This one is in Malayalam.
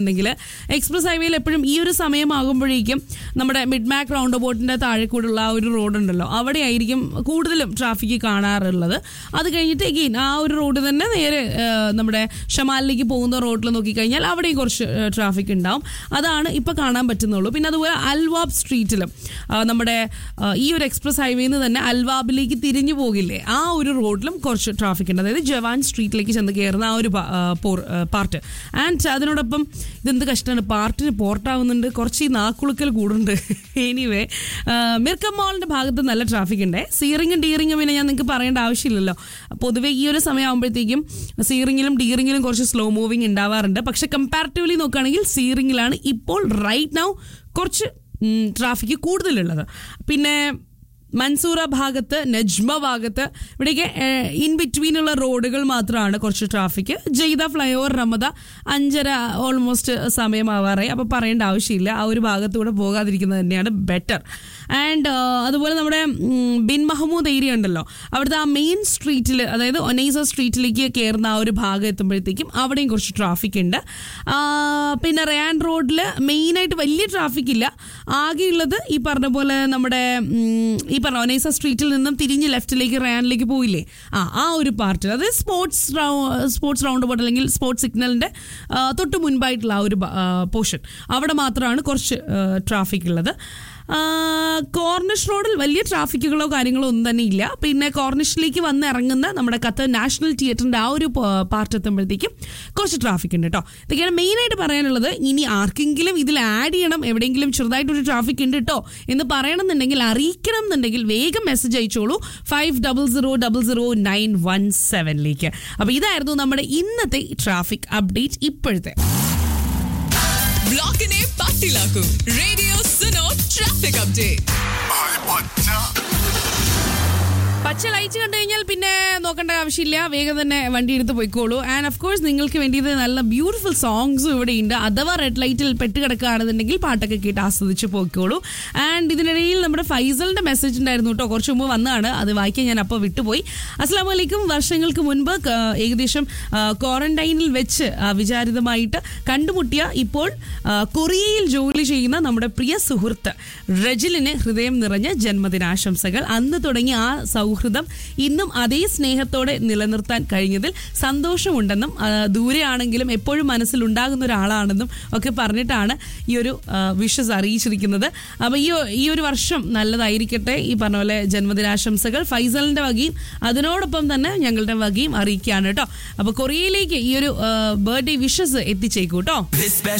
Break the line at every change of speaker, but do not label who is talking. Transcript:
ഉണ്ടെങ്കിൽ എക്സ്പ്രസ് ഹൈവേയിൽ എപ്പോഴും ഈ ഒരു സമയമാകുമ്പോഴേക്കും നമ്മുടെ മിഡ് മാക് റൗണ്ട് ബോട്ടിന്റെ താഴെ കൂടെയുള്ള ആ ഒരു റോഡ് ഉണ്ടല്ലോ അവിടെ ആയിരിക്കും കൂടുതലും ട്രാഫിക് കാണാറുള്ളത് അത് കഴിഞ്ഞിട്ട് എഗെയിൻ ആ ഒരു റോഡ് തന്നെ നേരെ ആ, നമ്മുടെ ഷമാലിലേക്ക് പോകുന്ന റോഡിൽ നോക്കിക്കഴിഞ്ഞാൽ അവിടെയും കുറച്ച് ട്രാഫിക് ഉണ്ടാവും അതാണ് ഇപ്പോൾ കാണാൻ പറ്റുന്നുള്ളൂ പിന്നെ അതുപോലെ അൽവാബ് സ്ട്രീറ്റിലും ആ, നമ്മുടെ ആ, ഈ ഒരു എക്സ്പ്രസ് ഹൈവേയിൽ നിന്ന് തന്നെ അൽവാബിലേക്ക് തിരിഞ്ഞു പോകില്ലേ ആ ഒരു റോഡിലും കുറച്ച് ട്രാഫിക് ഉണ്ട് അതായത് ജവാൻ സ്ട്രീറ്റിലേക്ക് ചെന്ന് കയറുന്ന ആ ഒരു പാർട്ട് ആൻഡ് അതിനോടൊപ്പം ഇതെന്ത് കഷ്ടമാണ് പാർട്ടിന് പോർട്ടാവുന്നുണ്ട് കുറച്ച് ഈ നാക്കുളുക്കൽ കൂടുന്നുണ്ട് എനിവേ മിർക്കം മോളിന്റെ ഭാഗത്ത് നല്ല ട്രാഫിക് ഉണ്ട് സീറിങ്ങും ഡീറിങ്ങും പിന്നെ ഞാൻ നിങ്ങൾക്ക് പറയേണ്ട ആവശ്യമില്ലല്ലോ പൊതുവെ ഈ ഒരു സമയമാകുമ്പോഴത്തേക്കും സീറിങ്ങിലും ഡീറിങ്ങിലും കുറച്ച് സ്ലോ മൂവിങ് ഉണ്ടാവാറുണ്ട് പക്ഷെ കമ്പാരിറ്റീവ്ലി നോക്കുകയാണെങ്കിൽ സീറിങ്ങിലാണ് ഇപ്പോൾ റൈറ്റ് നൗ കുറച്ച് ട്രാഫിക് കൂടുതലുള്ളത് പിന്നെ മൻസൂറ ഭാഗത്ത് നജ്മ ഭാഗത്ത് ഇവിടേക്ക് ഇൻ ബിറ്റ്വീനുള്ള റോഡുകൾ മാത്രമാണ് കുറച്ച് ട്രാഫിക് ജയ്ത ഫ്ലൈ ഓവർ റമദ അഞ്ചര ഓൾമോസ്റ്റ് സമയമാവാറായി അപ്പോൾ പറയേണ്ട ആവശ്യമില്ല ആ ഒരു ഭാഗത്തൂടെ പോകാതിരിക്കുന്നത് തന്നെയാണ് ബെറ്റർ ആൻഡ് അതുപോലെ നമ്മുടെ ഉം, ബിൻ മഹമ്മൂദ് ഏരിയ ഉണ്ടല്ലോ അവിടുത്തെ ആ മെയിൻ സ്ട്രീറ്റിൽ അതായത് ഒനൈസ സ്ട്രീറ്റിലേക്ക് കയറുന്ന ആ ഒരു ഭാഗം എത്തുമ്പോഴത്തേക്കും അവിടെയും കുറച്ച് ട്രാഫിക് ഉണ്ട് ആ, പിന്നെ റയാൻ റോഡിൽ മെയിനായിട്ട് വലിയ ട്രാഫിക് ഇല്ല ആകെയുള്ളത് ഈ പറഞ്ഞ പോലെ നമ്മുടെ ഉം, ഈ പറഞ്ഞ ഒനൈസ സ്ട്രീറ്റിൽ നിന്നും തിരിഞ്ഞ് ലെഫ്റ്റിലേക്ക് റയാനിലേക്ക് പോയില്ലേ ആ ആ ഒരു പാർട്ട് അത് സ്പോർട്സ് സ്പോർട്സ് റൗണ്ട് ബോട്ട് അല്ലെങ്കിൽ സ്പോർട്സ് സിഗ്നലിന്റെ ആ, തൊട്ട് മുൻപായിട്ടുള്ള ആ ഒരു പോർഷൻ അവിടെ മാത്രമാണ് കുറച്ച് ട്രാഫിക് ഉള്ളത് ആ, കോർണിഷ് റോഡിൽ വലിയ ട്രാഫിക്കുകളോ കാര്യങ്ങളോ ഒന്നും തന്നെ ഇല്ല പിന്നെ കോർണിഷിലേക്ക് വന്ന് ഇറങ്ങുന്ന നമ്മുടെ ഖത്തർ നാഷണൽ തിയേറ്ററിന്റെ ആ ഒരു പാർട്ട് എത്തുമ്പോഴത്തേക്കും കുറച്ച് ട്രാഫിക് ഉണ്ട് കേട്ടോ ഇതൊക്കെയാണ് മെയിനായിട്ട് പറയാനുള്ളത് ഇനി ആർക്കെങ്കിലും ഇതിൽ ആഡ് ചെയ്യണം എവിടെയെങ്കിലും ചെറുതായിട്ടൊരു ട്രാഫിക് ഉണ്ട് കേട്ടോ എന്ന് പറയണമെന്നുണ്ടെങ്കിൽ അറിയിക്കണം എന്നുണ്ടെങ്കിൽ വേഗം മെസ്സേജ് അയച്ചോളൂ five double zero double zero nine one സെവനിലേക്ക് അപ്പോൾ ഇതായിരുന്നു നമ്മുടെ ഇന്നത്തെ ട്രാഫിക് അപ്ഡേറ്റ് ഇപ്പോഴത്തെ
ബ്ലോക്കിനെ പത്തിലാക്കും radio Suno traffic update
hi പച്ച
പച്ച ലൈറ്റ് കണ്ടു കഴിഞ്ഞാൽ പിന്നെ നോക്കേണ്ട ആവശ്യമില്ല വേഗം തന്നെ വണ്ടി എടുത്ത് പോയിക്കോളൂ ആൻഡ് ഓഫ് കോഴ്സ് നിങ്ങൾക്ക് വേണ്ടിയത് നല്ല ബ്യൂട്ടിഫുൾ സോങ്സും ഇവിടെ ഉണ്ട് അഥവാ റെഡ് ലൈറ്റിൽ പെട്ട് കിടക്കുകയാണെന്നുണ്ടെങ്കിൽ പാട്ടൊക്കെ കേട്ട് ആസ്വദിച്ച് പോയിക്കോളൂ ആൻഡ് ഇതിനിടയിൽ നമ്മുടെ ഫൈസലിന്റെ മെസ്സേജ് ഉണ്ടായിരുന്നു കേട്ടോ കുറച്ച് മുമ്പ് വന്നതാണ് അത് വായിക്കാൻ ഞാൻ അപ്പോൾ വിട്ടുപോയി അസ്സാം വലൈക്കും വർഷങ്ങൾക്ക് മുൻപ് ക- ഏകദേശം ക്വാറന്റൈനിൽ വെച്ച് ആ, വിചാരിതമായിട്ട് കണ്ടുമുട്ടിയ ഇപ്പോൾ ആ, കൊറിയയിൽ ജോലി ചെയ്യുന്ന നമ്മുടെ പ്രിയ സുഹൃത്ത് റജിലിന് ഹൃദയം നിറഞ്ഞ ജന്മദിനാശംസകൾ അന്ന് തുടങ്ങിയ ആ സൗഹൃദം ഇന്നും അതേ സ്നേഹത്തോടെ നിലനിർത്താൻ കഴിഞ്ഞതിൽ സന്തോഷമുണ്ടെന്നും ആ, ദൂരെയാണെങ്കിലും എപ്പോഴും മനസ്സിലുണ്ടാകുന്ന ഒരാളാണെന്നും ഒക്കെ പറഞ്ഞിട്ടാണ് ഈ ഒരു വിഷസ് അറിയിച്ചിരിക്കുന്നത് അപ്പോൾ ഈ ഈ ഒരു വർഷം നല്ലതായിരിക്കട്ടെ ഈ പറഞ്ഞ പോലെ ജന്മദിനാശംസകൾ ഫൈസലിന്റെ വകയും അതിനോടൊപ്പം തന്നെ ഞങ്ങളുടെ വകയും അറിയിക്കുകയാണ് കേട്ടോ അപ്പോൾ കൊറിയയിലേക്ക് ഈ ഒരു ബർത്ത്ഡേ വിഷസ് എത്തിച്ചേക്കൂ കേട്ടോ
This special